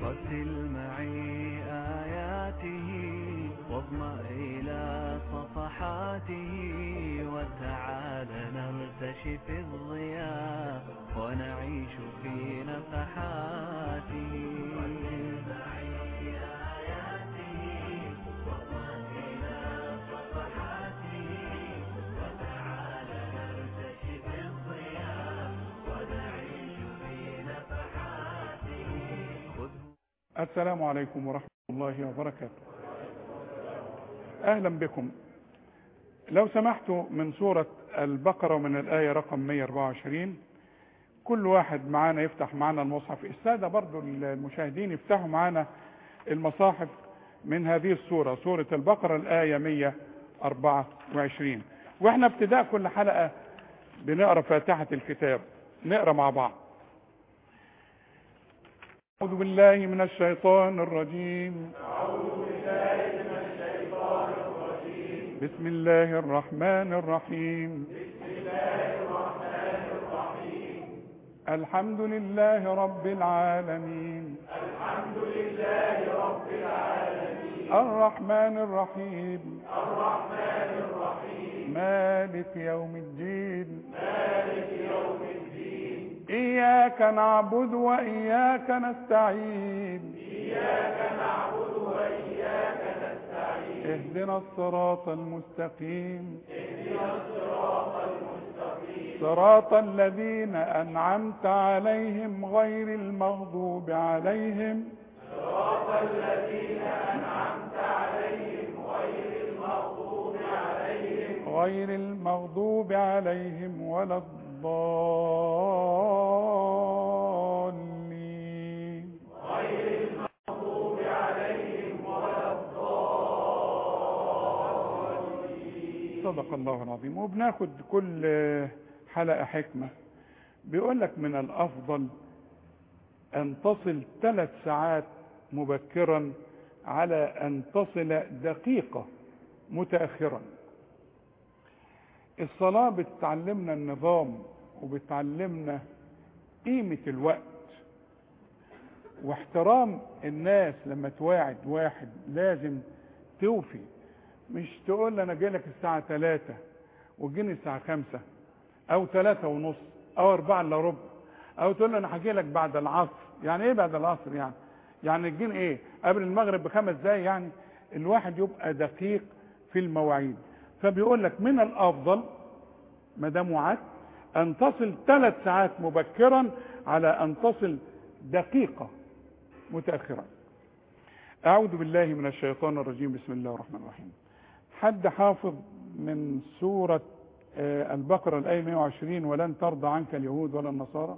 رتل معي آياته واضمأ إلى صفحاته وتعال نرتشي في الضياء ونعيش في نفحاته رتل معي آياته واضمأ إلى صفحاته وتعال نرتشي في الضياء ونعيش في نفحاته خذ السلام عليكم ورحمة الله وبركاته أهلا بكم لو سمحتوا من سورة البقرة ومن الآية رقم 124 كل واحد معانا يفتح معانا المصحف السادة برضو المشاهدين يفتحوا معانا المصاحف من هذه السورة سورة البقرة الآية 124 واحنا ابتداء كل حلقة بنقرأ فاتحة الكتاب نقرأ مع بعض أعوذ بالله من الشيطان الرجيم بسم الله الرحمن الرحيم الحمد لله رب العالمين الحمد لله رب العالمين الرحمن الرحيم الرحمن الرحيم مالك يوم الدين مالك يوم الدين إياك نعبد وإياك نستعين اهدنا الصراط المستقيم اهدنا الصراط المستقيم صراط الذين أنعمت عليهم غير المغضوب عليهم صراط الذين أنعمت عليهم غير المغضوب عليهم غير المغضوب عليهم ولا الضالين صدق الله العظيم وبناخد كل حلقة حكمة بيقول لك من الأفضل أن تصل ثلاث ساعات مبكرا على أن تصل دقيقة متأخرا الصلاة بتعلمنا النظام وبتعلمنا قيمة الوقت واحترام الناس لما تواعد واحد لازم توفي مش تقول لي انا جاي لك الساعة 3 وتجيني الساعة 5 او 3 ونص او 4 الا ربع او تقول لي انا هاجي لك بعد العصر يعني ايه بعد العصر يعني يعني تجيني ايه قبل المغرب بخمس دقايق يعني الواحد يبقى دقيق في المواعيد فبيقول لك من الافضل ما دام وعدت ان تصل ثلاث ساعات مبكرا على ان تصل دقيقة متأخرا أعوذ بالله من الشيطان الرجيم بسم الله الرحمن الرحيم حد حافظ من سورة آه، البقرة الآية 120 ولن ترضى عنك اليهود ولا النصارى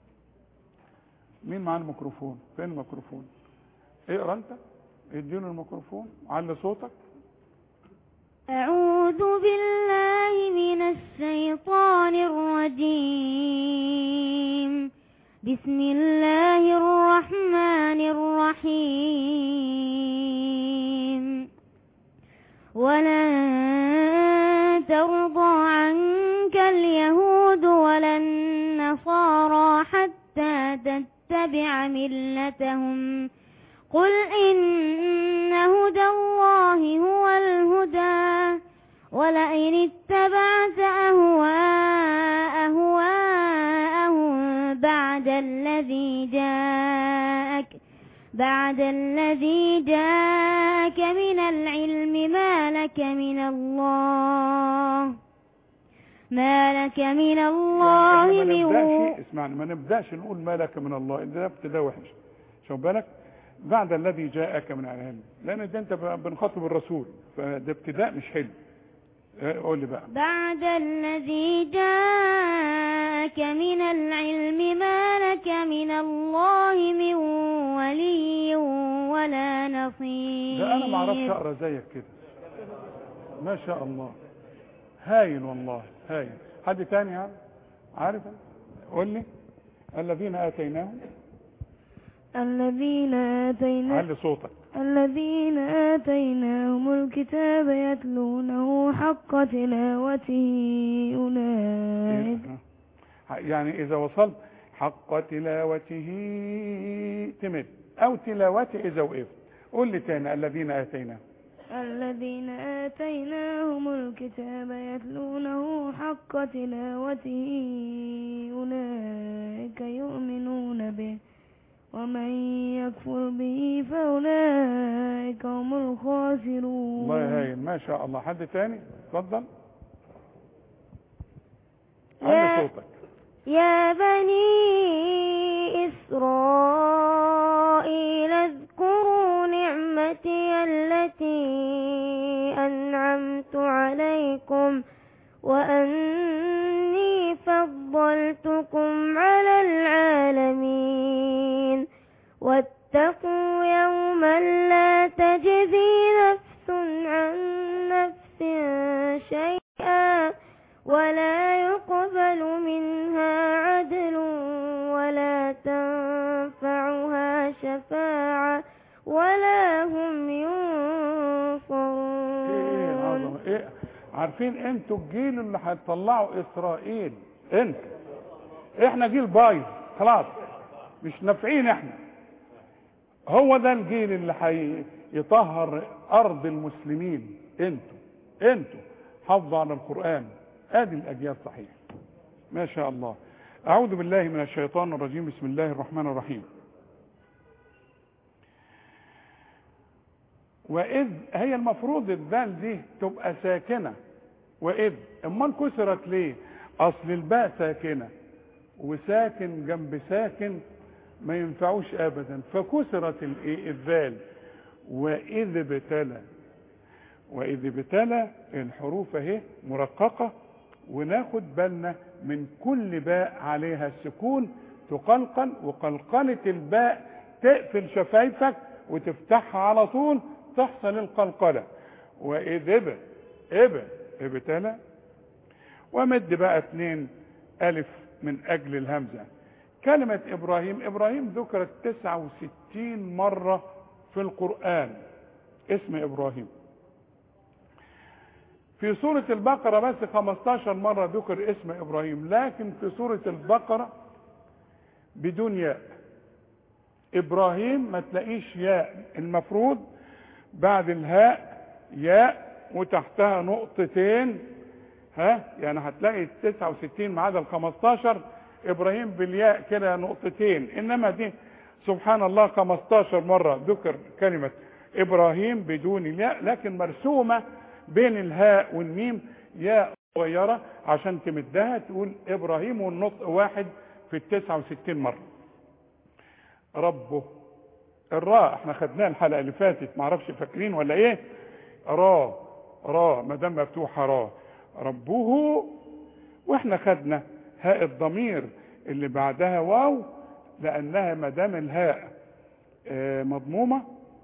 مين معاه الميكروفون فين الميكروفون اقرا انت اديله الميكروفون علي صوتك أعوذ بالله من الشيطان الرجيم بسم الله الرحمن الرحيم ولن ترضى عنك اليهود ولا النصارى حتى تتبع ملتهم قل إن هدى الله هو الهدى ولئن اتبعت أهواء أهواءهم بعد الذي جاءك بعد الذي جاءك من العلم ما لك من الله ما لك من الله يعني من احنا ما نبداش اسمعني ما نبداش نقول ما لك من الله ده ابتداء وحش شوف بالك بعد الذي جاءك من العلم لان ده انت بنخاطب الرسول فده ابتداء مش حلو اه، قول لي بقى بعد الذي جاءك من العلم ما لك من الله من ولي ولا نصير ده انا ما اعرفش اقرا زيك كده ما شاء الله هايل والله هايل حد تاني يعني عارف قول لي الذين اتيناهم الذين آتينا علي صوتك الذين آتيناهم الكتاب يتلونه حق تلاوته أولئك يعني اذا وصلت حق تلاوته تمد او تلاوته اذا وقفت قول لي تاني الذين اتيناهم الذين آتيناهم الكتاب يتلونه حق تلاوته أولئك يؤمنون به ومن يكفر به فأولئك هم الخاسرون الله هايل ما شاء الله حد تاني اتفضل يا- علي صوتك يا بني إسرائيل اذكروا نعمتي التي أنعمت عليكم وأني فضلتكم على العالمين واتقوا يوما لا تجزي نفس عن نفس شيئا ولا يقبل منها عدل ولا تنفعها شفاعة ولا هم ايه ينصرون العظمه ايه عارفين انتوا الجيل اللي هتطلعوا اسرائيل انتوا احنا جيل بايظ خلاص مش نافعين احنا هو ده الجيل اللي هيطهر ارض المسلمين انتوا انتوا حافظوا على القران ادي الاجيال صحيح ما شاء الله اعوذ بالله من الشيطان الرجيم بسم الله الرحمن الرحيم واذ هي المفروض الذال دي تبقى ساكنه واذ امال كسرت ليه اصل الباء ساكنه وساكن جنب ساكن ما ينفعوش ابدا فكسرت الايه الذال واذ ابتلى واذ ابتلى الحروف اهي مرققه وناخد بالنا من كل باء عليها السكون تقلقل وقلقله الباء تقفل شفايفك وتفتحها على طول تحصل القلقله واذ اب اب ابتلى ومد بقى اتنين الف من اجل الهمزه كلمه ابراهيم ابراهيم ذكرت 69 مره في القران اسم ابراهيم في سورة البقرة بس 15 مرة ذكر اسم إبراهيم لكن في سورة البقرة بدون ياء إبراهيم ما تلاقيش ياء المفروض بعد الهاء ياء وتحتها نقطتين ها يعني هتلاقي 69 ما عدا ال 15 إبراهيم بالياء كده نقطتين إنما دي سبحان الله 15 مرة ذكر كلمة إبراهيم بدون الياء لكن مرسومة بين الهاء والميم ياء صغيرة عشان تمدها تقول إبراهيم والنطق واحد في التسعة وستين مرة ربه الراء احنا خدناها الحلقة اللي فاتت معرفش فاكرين ولا ايه را را ما دام مفتوحة را ربه واحنا خدنا هاء الضمير اللي بعدها واو لانها ما دام الهاء آه، مضمومة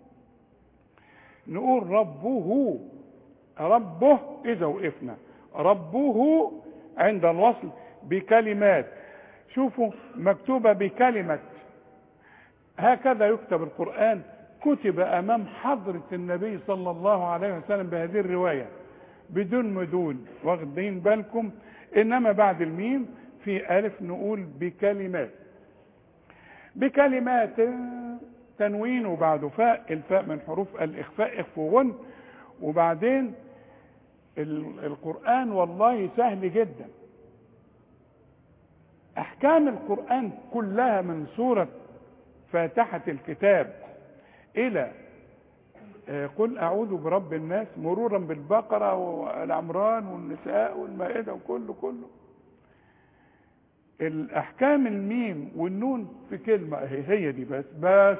نقول ربه ربه إذا وقفنا ربه عند الوصل بكلمات شوفوا مكتوبة بكلمة هكذا يكتب القرآن كتب أمام حضرة النبي صلى الله عليه وسلم بهذه الرواية بدون مدون واخدين بالكم إنما بعد الميم في ألف نقول بكلمات بكلمات تنوين وبعده فاء الفاء من حروف الإخفاء إخفو غن وبعدين ال- القرآن والله سهل جدا أحكام القرآن كلها من سورة فاتحة الكتاب إلى آه، قل أعوذ برب الناس مرورا بالبقرة والعمران والنساء والمائدة وكله كله الأحكام الميم والنون في كلمة هي هي دي بس بس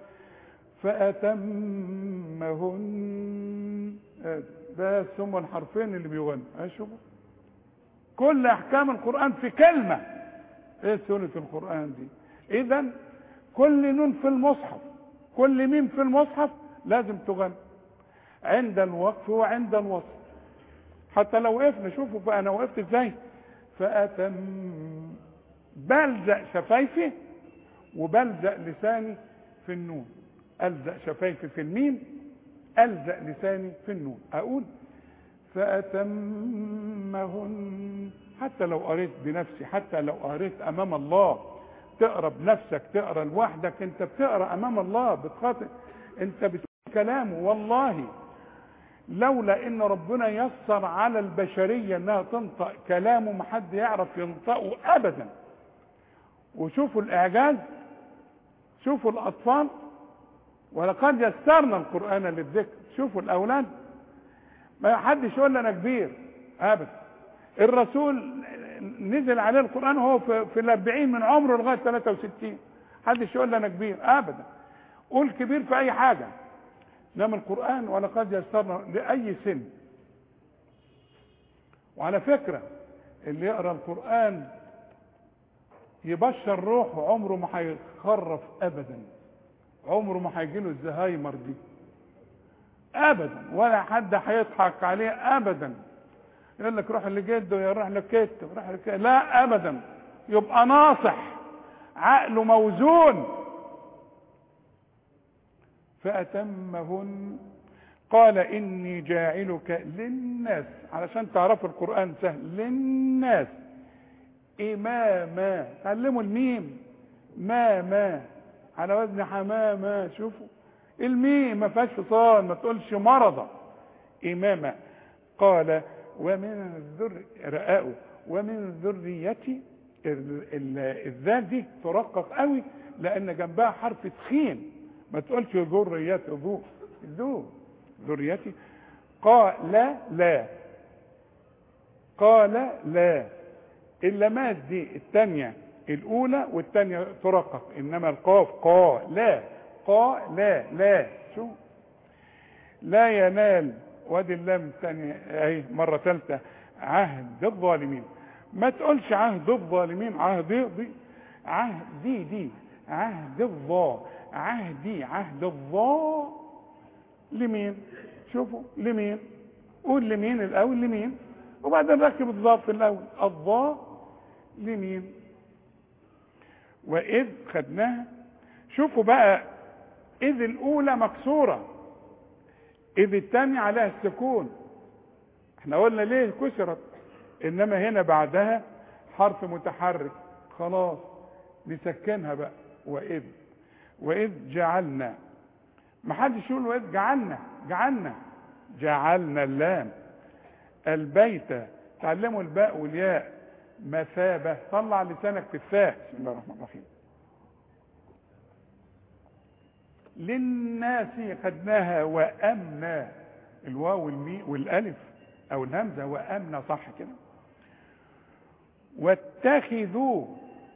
فأتمهن آه، بس هم الحرفين اللي بيغنوا أشوفوا كل أحكام القرآن في كلمة إيه سورة القرآن دي إذا كل نون في المصحف كل ميم في المصحف لازم تغنى عند الوقف وعند الوصل حتى لو وقفنا شوفوا بقى انا وقفت ازاي فاتم بلزق شفايفي وبلزق لساني في النون الزق شفايفي في الميم الزق لساني في النون اقول فاتمهن حتى لو قريت بنفسي حتى لو قريت امام الله تقرا بنفسك تقرا لوحدك انت بتقرا امام الله بتخاطب انت بتقول كلامه والله لولا ان ربنا يسر على البشريه انها تنطق كلامه ما حد يعرف ينطقه ابدا وشوفوا الاعجاز شوفوا الاطفال ولقد يسرنا القران للذكر شوفوا الاولاد ما حدش يقول لي انا كبير ابدا الرسول نزل عليه القران وهو في, في الاربعين من عمره لغايه 63 حدش يقول لي انا كبير ابدا قول كبير في اي حاجه انما القران ولقد يسرنا لاي سن وعلى فكره اللي يقرا القران يبشر روحه عمره ما هيخرف ابدا عمره ما هيجيله الزهايمر دي ابدا ولا حد هيضحك عليه ابدا يقول لك روح لجده يروح لكته روح لكته لا ابدا يبقى ناصح عقله موزون فأتمهن قال إني جاعلك للناس علشان تعرفوا القرآن سهل للناس إماما تعلموا الميم ما ما على وزن حمامة شوفوا الميم ما فيهاش فصال ما تقولش مرضى إماما قال ومن ذر رآه ومن ذريتي الذال دي ترقق قوي لأن جنبها حرف تخين ما تقولش ذريتي ذو ذو ذريتي قال لا لا قال لا اللامات دي الثانية الأولى والثانية ترقق إنما القاف قا لا قا لا لا شو لا ينال وادي اللام الثانية اهي مرة ثالثة عهد الظالمين ما تقولش عهد الظالمين عهد دي عهد دي دي عهد الظا عهدي عهد الظا لمين شوفوا لمين قول لمين الاول لمين وبعدين ركب الظا في الاول الظا لمين واذ خدناها شوفوا بقى اذ الاولى مكسوره اذ الثانيه عليها السكون احنا قلنا ليه كسرت انما هنا بعدها حرف متحرك خلاص نسكنها بقى واذ واذ جعلنا ما حدش يقول واذ جعلنا جعلنا جعلنا اللام البيت تعلموا الباء والياء مثابة طلع لسانك في الثاء بسم الله الرحمن الرحيم للناس خدناها وأمنا الواو والمي والألف أو الهمزة وأمنا صح كده واتخذوا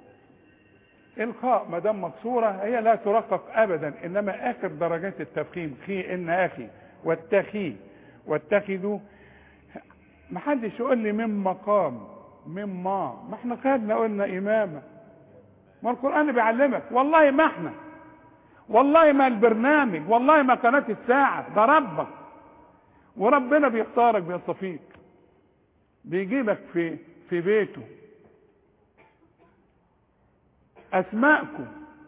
الخاء ما دام مكسوره هي لا ترقق ابدا انما اخر درجات التفخيم خي ان اخي واتخي واتخذوا ما حدش يقول لي من مقام من ما ما احنا خدنا قلنا امامه ما القران بيعلمك والله ما احنا والله ما البرنامج والله ما قناه الساعه ده ربك وربنا بيختارك بيصطفيك بيجيبك في في بيته اسماءكم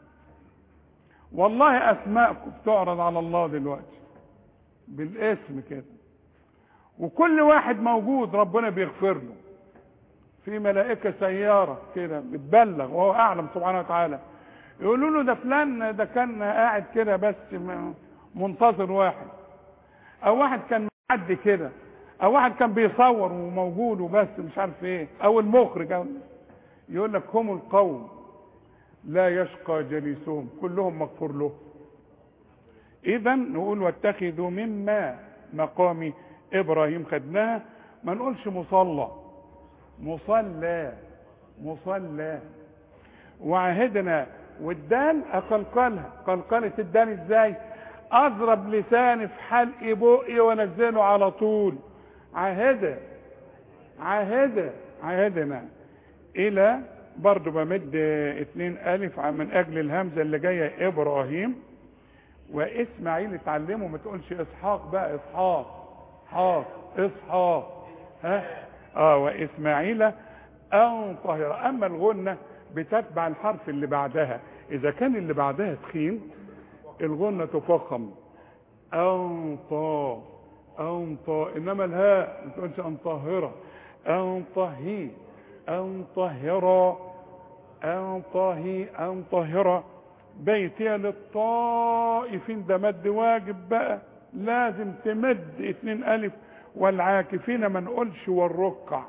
والله اسماءكم بتعرض على الله دلوقتي بالاسم كده وكل واحد موجود ربنا بيغفر له في ملائكة سيارة كده بتبلغ وهو أعلم سبحانه وتعالى يقولوا له ده فلان ده كان قاعد كده بس منتظر واحد أو واحد كان معدي كده أو واحد كان بيصور وموجود وبس مش عارف إيه أو المخرج أو يقول لك هم القوم لا يشقى جليسهم كلهم مغفور له اذا نقول واتخذوا مما مقام ابراهيم خدناها ما نقولش مصلى مصلى مصلى وعهدنا والدال اقلقلها قلقلة الدال ازاي اضرب لساني في حلق بقي وانزله على طول عهد عهد عهدنا الى برضو بمد اتنين الف من اجل الهمزة اللي جاية ابراهيم واسماعيل اتعلموا ما تقولش اسحاق بقى اسحاق حاق اسحاق ها اه واسماعيل ان طهر اما الغنة بتتبع الحرف اللي بعدها اذا كان اللي بعدها تخين الغنة تفخم ان طا ان طا انما الهاء ما تقولش ان طاهرة ان طهي ان طهرا أن طهي أن طهر بيتي للطائفين ده مد واجب بقى لازم تمد اتنين ألف والعاكفين ما نقولش والركع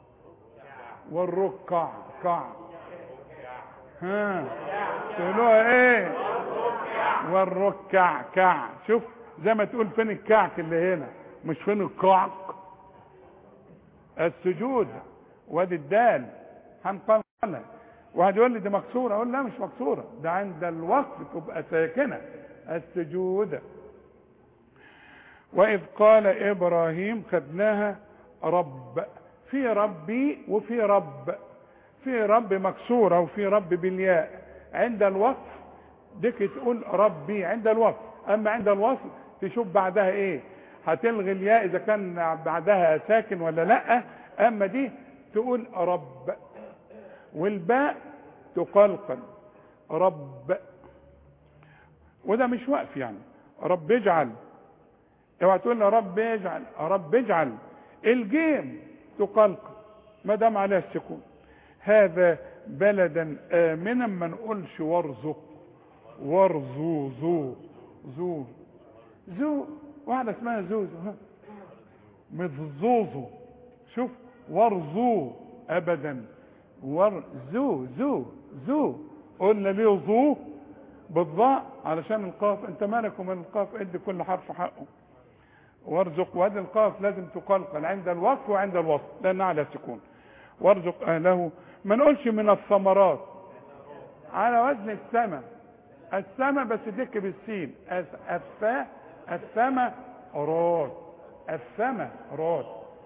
والركع كع ها تقولوها ايه والركع كع شوف زي ما تقول فين الكعك اللي هنا مش فين الكعك السجود وادي الدال هنقلها واحد يقول لي دي مكسوره اقول لا مش مكسوره ده عند الوقف تبقى ساكنه السجود واذ قال ابراهيم خدناها رب في ربي وفي رب في رب مكسوره وفي رب بالياء عند الوقف ديك تقول ربي عند الوقف اما عند الوصل تشوف بعدها ايه هتلغي الياء اذا كان بعدها ساكن ولا لا اما دي تقول رب والباء تقلقل رب وده مش وقف يعني رب اجعل اوعى تقول لي رب اجعل رب اجعل الجيم تقلقل ما دام عليها السكون هذا بلدا امنا ما نقولش وارزق وارزو زو زو زو واحده اسمها زوزو ها متزوزو شوف ورزو ابدا ورزو زو زو قلنا ليه زو بالضاء علشان القاف انت مالك ومن القاف ادي كل حرف حقه وارزق وهذه القاف لازم تقلقل عند الوقف وعند الوصل لان على سكون وارزق اهله ما نقولش من الثمرات على وزن السماء السماء بس ديك بالسين الفاء السماء راد السماء راد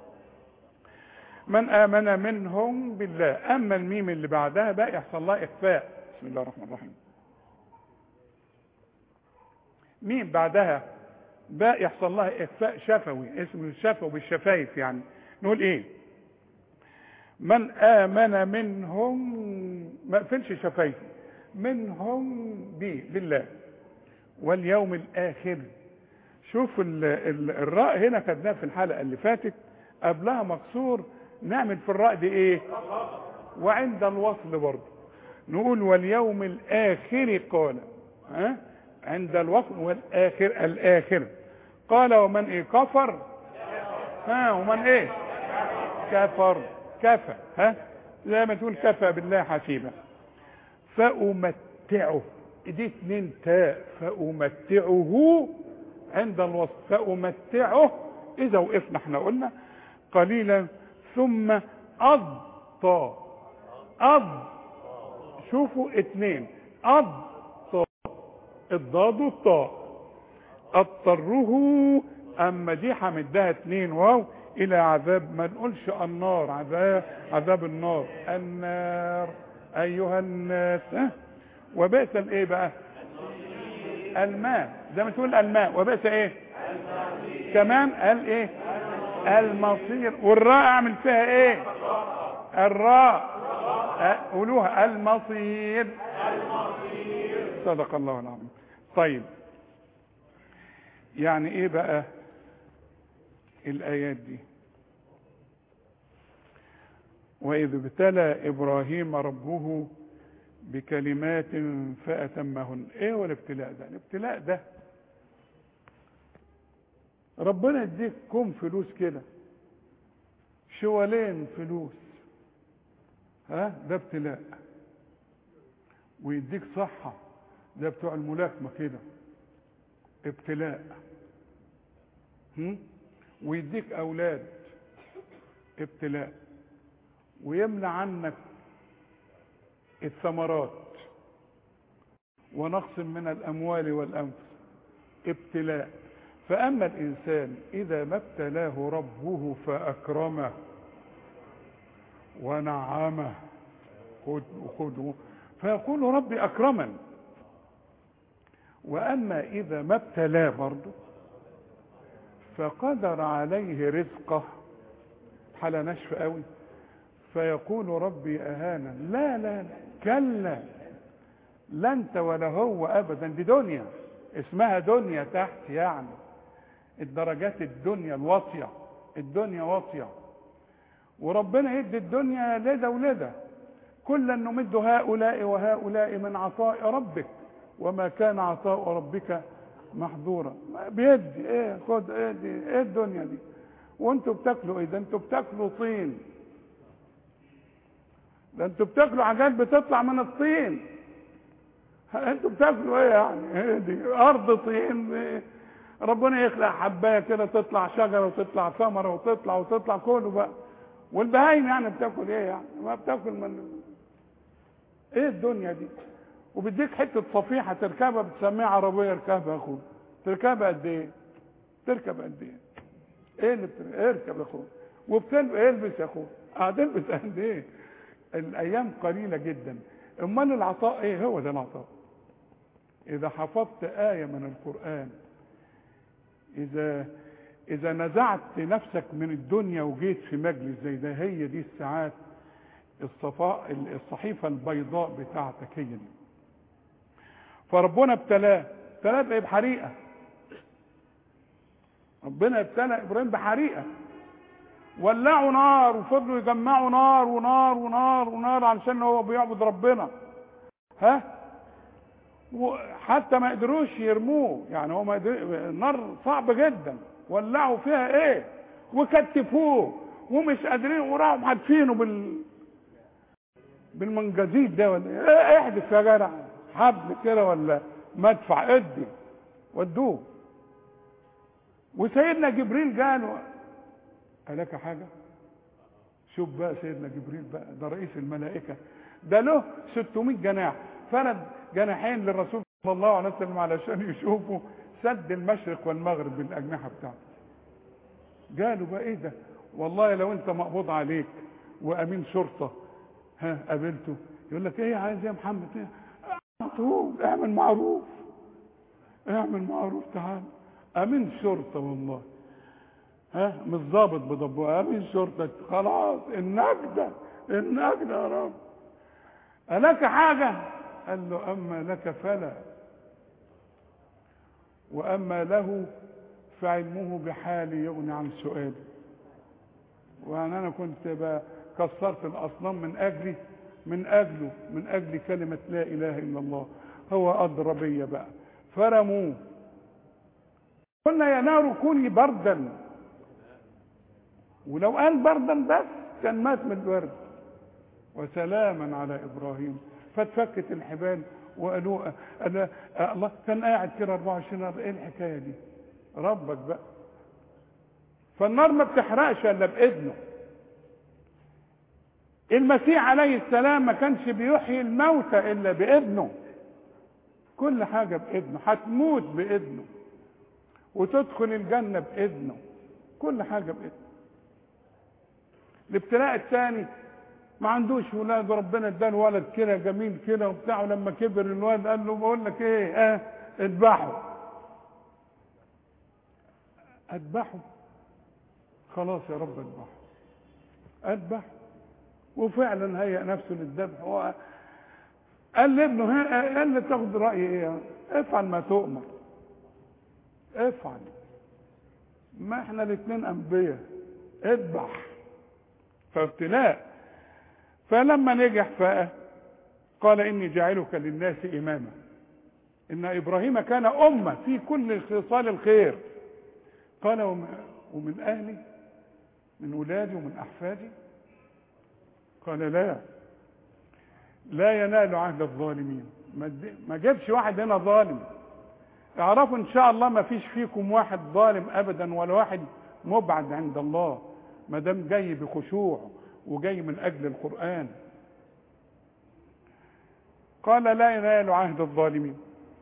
من آمن منهم بالله أما الميم اللي بعدها بقى يحصل لها إخفاء بسم الله الرحمن الرحيم ميم بعدها باء يحصل لها إخفاء شفوي اسمه الشفوي بالشفايف يعني نقول إيه من آمن منهم ما اقفلش شفايفي منهم بي بالله واليوم الآخر شوف ال ال الراء هنا خدناها في الحلقة اللي فاتت قبلها مكسور نعمل في الراء دي ايه وعند الوصل برضه نقول واليوم الآخر قال ها عند الوصل والآخر الآخر قال ومن ايه كفر ها ومن ايه كفر كفى ها زي ما تقول كفى بالله حسيبا فأمتعه دي اتنين تاء فأمتعه عند الوصف فأمتعه إذا وقفنا احنا قلنا قليلا ثم أضطى أض شوفوا اتنين أضطى الضاد والطاء اضطره اما دي حمدها اتنين واو الى عذاب ما نقولش النار عذاب عذاب النار النار ايها الناس اه؟ وبئس الايه بقى الماء زي ما تقول الماء وبئس ايه كمان قال ايه المصير والراء اعمل فيها ايه الراء اه قولوها المصير صدق الله العظيم طيب يعني ايه بقى الايات دي واذ ابتلى ابراهيم ربه بكلمات فاتمهن ايه هو الابتلاء ده الابتلاء ده ربنا يديك كم فلوس كده شوالين فلوس ها ده ابتلاء ويديك صحة ده بتوع الملاكمة كده ابتلاء هم؟ ويديك اولاد ابتلاء ويمنع عنك الثمرات ونقص من الاموال والانفس ابتلاء فاما الانسان اذا ما ابتلاه ربه فاكرمه ونعمه خذ خذ فيقول ربي اكرمن واما اذا ما ابتلاه برضه فقدر عليه رزقه حالة نشف قوي فيقول ربي اهانا لا لا لا كلا لا انت ولا هو ابدا دي دنيا اسمها دنيا تحت يعني الدرجات الدنيا الواطية الدنيا واطية وربنا يدي الدنيا لده ولده كلا نمد هؤلاء وهؤلاء من عطاء ربك وما كان عطاء ربك محظورا ما بيدي ايه خد ايه دي ايه الدنيا دي وانتوا بتاكلوا ايه ده انتوا بتاكلوا طين ده انتوا بتاكلوا حاجات بتطلع من الطين ها، انتوا بتاكلوا ايه يعني ايه دي ارض طين إيه؟ ربنا يخلق حبايه كده تطلع شجره وتطلع ثمره وتطلع وتطلع كله بقى والبهايم يعني بتاكل ايه يعني ما بتاكل من ايه الدنيا دي وبيديك حته صفيحه تركبها بتسميها عربيه اركبها يا اخويا تركبها قد ايه تركب قد ايه ايه اللي بتر... اركب يا اخويا وبتلبس البس يا اخويا هتلبس قد ايه الايام قليله جدا امال العطاء ايه هو ده العطاء اذا حفظت ايه من القران اذا اذا نزعت نفسك من الدنيا وجيت في مجلس زي ده هي دي الساعات الصفاء الصحيفه البيضاء بتاعتك هي دي فربنا ابتلاه ابتلاه بايه بحريقه ربنا ابتلى ابراهيم بحريقه ولعوا نار وفضلوا يجمعوا نار ونار ونار ونار علشان هو بيعبد ربنا ها وحتى ما قدروش يرموه يعني هو ما قدر... النار صعب جدا ولعوا فيها ايه وكتفوه ومش قادرين وراحوا محدفينه بال بالمنجزيد ده ولا ايه احدف يا جدع حبل كده ولا مدفع ادي ودوه وسيدنا جبريل قال ألك حاجة شوف بقى سيدنا جبريل بقى ده رئيس الملائكة ده له 600 جناح فرد جناحين للرسول صلى الله عليه وسلم علشان يشوفوا سد المشرق والمغرب بالأجنحة بتاعته قالوا بقى ايه ده والله لو انت مقبوض عليك وامين شرطة ها قابلته يقول لك ايه عايز يا محمد ايه طول اعمل معروف اعمل معروف تعال امين شرطة والله ها مش ظابط بضبوه امين شرطة خلاص النجدة النجدة يا رب ألك حاجة قال له أما لك فلا وأما له فعلمه بحالي يغني عن سؤالي وأنا أنا كنت بقى كسرت الأصنام من أجلي من أجله من أجل كلمة لا إله إلا الله هو أدرى بيا بقى فرموه قلنا يا نار كوني بردا ولو قال بردا بس كان مات من البرد وسلاما على ابراهيم فاتفكت الحبال وقالوا أنا الله كان قاعد كده 24 ايه الحكايه دي ربك بقى فالنار ما بتحرقش الا باذنه المسيح عليه السلام ما كانش بيحيي الموتى الا باذنه كل حاجه باذنه هتموت باذنه وتدخل الجنه باذنه كل حاجه باذنه الابتلاء الثاني ما عندوش ولاد وربنا اداله ولد كده جميل كده وبتاع ولما كبر الولد قال له بقول لك ايه اه اذبحه اذبحه خلاص يا رب اذبحه اذبح وفعلا هيأ نفسه للذبح هو قال لابنه قال لي تاخد رايي ايه افعل ما تؤمر افعل ما احنا الاثنين انبياء اذبح فابتلاء فلما نجح فقه قال اني جاعلك للناس اماما ان ابراهيم كان امه في كل خصال الخير قال ومن اهلي من ولادي ومن احفادي قال لا لا ينال عهد الظالمين ما جابش واحد هنا ظالم اعرفوا ان شاء الله ما فيش فيكم واحد ظالم ابدا ولا واحد مبعد عند الله ما دام جاي بخشوع وجاي من اجل القران قال لا ينال عهد الظالمين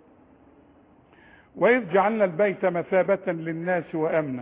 واذ جعلنا البيت مثابه للناس وامنا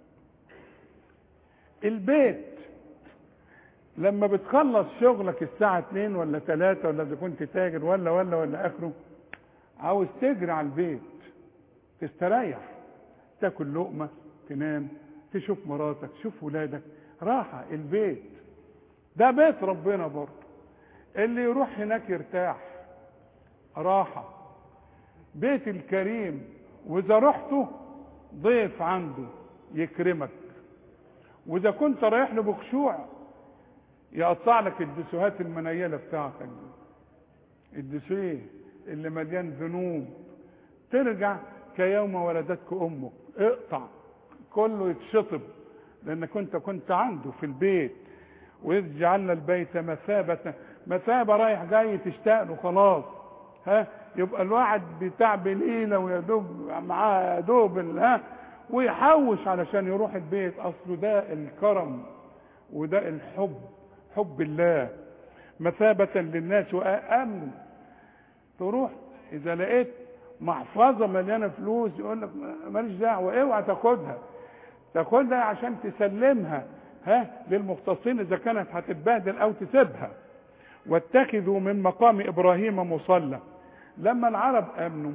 البيت لما بتخلص شغلك الساعة 2 ولا 3 ولا إذا كنت تاجر ولا ولا ولا آخره عاوز تجري على البيت تستريح تاكل لقمة تنام تشوف مراتك تشوف ولادك راحة البيت ده بيت ربنا برضه اللي يروح هناك يرتاح راحة بيت الكريم وإذا رحته ضيف عنده يكرمك وإذا كنت رايح له بخشوع يقطع لك الدسوهات المنيله بتاعتك دي الدسويه اللي مليان ذنوب ترجع كيوم ولدتك امك اقطع كله يتشطب لانك انت كنت عنده في البيت واذ جعلنا البيت مثابه مثابه رايح جاي تشتاق له خلاص ها يبقى الواحد بتاع بليله ويا دوب معاه يا دوب ال- ها ويحوش علشان يروح البيت اصله ده الكرم وده الحب حب الله مثابة للناس وأمن تروح إذا لقيت محفظة مليانة فلوس يقول لك ماليش دعوة اوعى تاخدها تاخدها عشان تسلمها ها للمختصين إذا كانت هتتبهدل أو تسيبها واتخذوا من مقام إبراهيم مصلى لما العرب آمنوا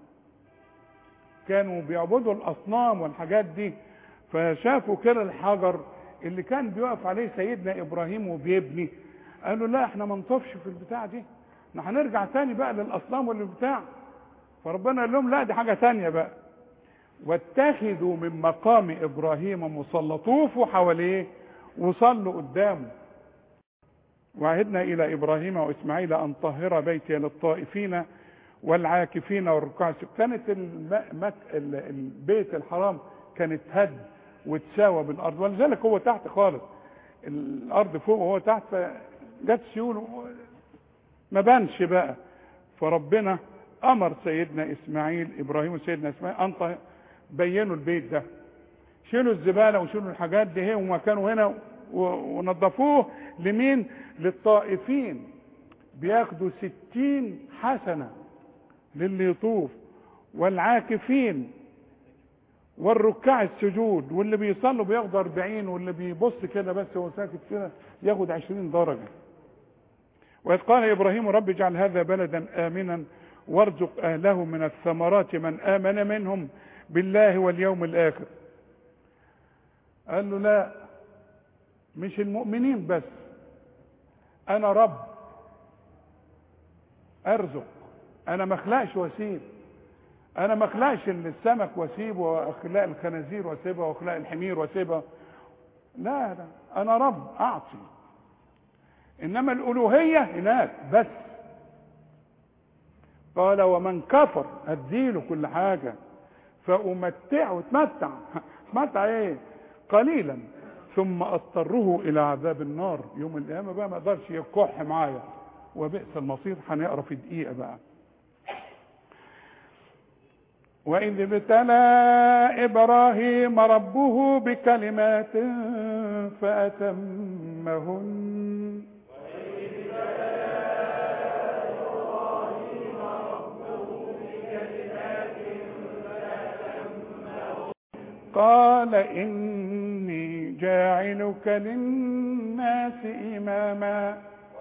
كانوا بيعبدوا الأصنام والحاجات دي فشافوا كده الحجر اللي كان بيقف عليه سيدنا ابراهيم وبيبني قالوا لا احنا ما نطفش في البتاع دي احنا هنرجع تاني بقى للاصنام والبتاع فربنا قال لهم لا دي حاجه تانية بقى واتخذوا من مقام ابراهيم مصلى طوفوا حواليه وصلوا قدامه وعهدنا الى ابراهيم واسماعيل ان طهر بيتي للطائفين والعاكفين والركوع السجود. كانت الم... مك... ال- البيت الحرام كانت هد وتساوى بالارض ولذلك هو تحت خالص الارض فوق وهو تحت فجت سيول و- ما بانش بقى فربنا امر سيدنا اسماعيل ابراهيم وسيدنا اسماعيل ان طه- بينوا البيت ده شيلوا الزباله وشيلوا الحاجات دي هي وما كانوا هنا و- ونظفوه لمين للطائفين بياخدوا ستين حسنه للي يطوف والعاكفين والركع السجود واللي بيصلوا بياخد 40 واللي بيبص كده بس هو ساكت كده ياخد 20 درجه وإذ قال إبراهيم رب اجعل هذا بلدا آمنا وارزق أهله من الثمرات من آمن منهم بالله واليوم الآخر قال له لا مش المؤمنين بس أنا رب أرزق أنا ما أخلقش وأسيب أنا ما أخلقش السمك وأسيبه وأخلق الخنازير وأسيبها وأخلق الحمير وأسيبها لا لا أنا رب أعطي انما الالوهيه هناك بس قال ومن كفر اديله كل حاجه فامتعه اتمتع اتمتع ايه قليلا ثم اضطره الى عذاب النار يوم القيامه بقى ما اقدرش يكح معايا وبئس المصير هنقرا في دقيقه بقى وإذ ابتلى إبراهيم ربه بكلمات فأتمهن قال إني جاعلك للناس إماما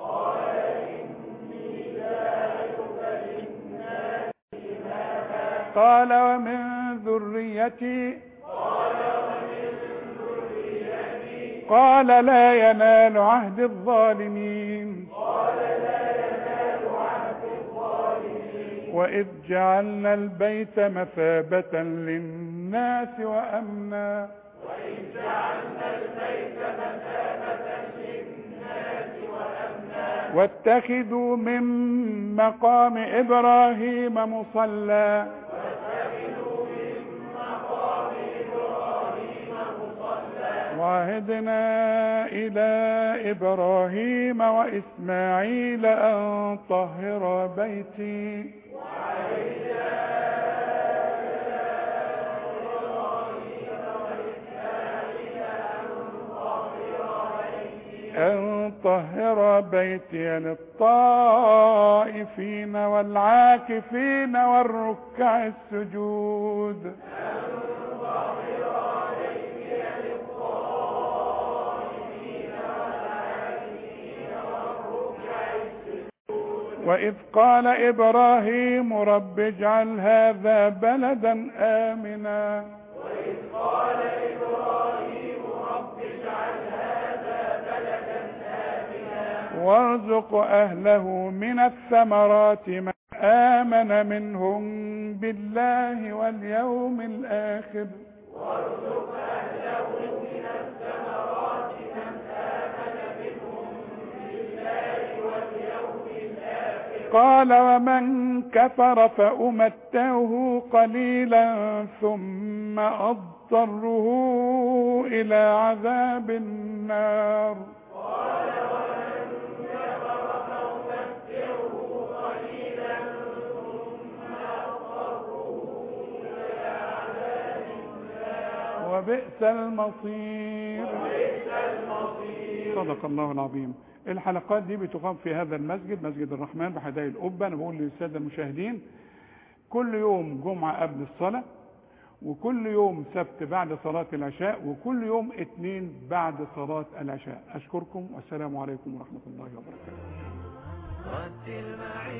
قال ومن ذريتي قال لا ينال عهد الظالمين وإذ جعلنا البيت مثابة للناس وأمنا واتخذوا من مقام إبراهيم مصلى وعهدنا إلى إبراهيم وإسماعيل أن طهر بيتي أن طهر بيتي للطائفين والعاكفين والركع السجود وإذ قال إبراهيم رب اجعل هذا بلدا آمنا وارزق أهله من الثمرات من آمن منهم بالله واليوم الآخر قال ومن كفر فأمتعه قليلا ثم أضطره إلى عذاب النار وبئس المصير صدق الله العظيم الحلقات دي بتقام في هذا المسجد مسجد الرحمن بحدائق القبة أنا بقول للسادة المشاهدين كل يوم جمعة قبل الصلاة وكل يوم سبت بعد صلاة العشاء وكل يوم اثنين بعد صلاة العشاء أشكركم والسلام عليكم ورحمة الله وبركاته رتل معي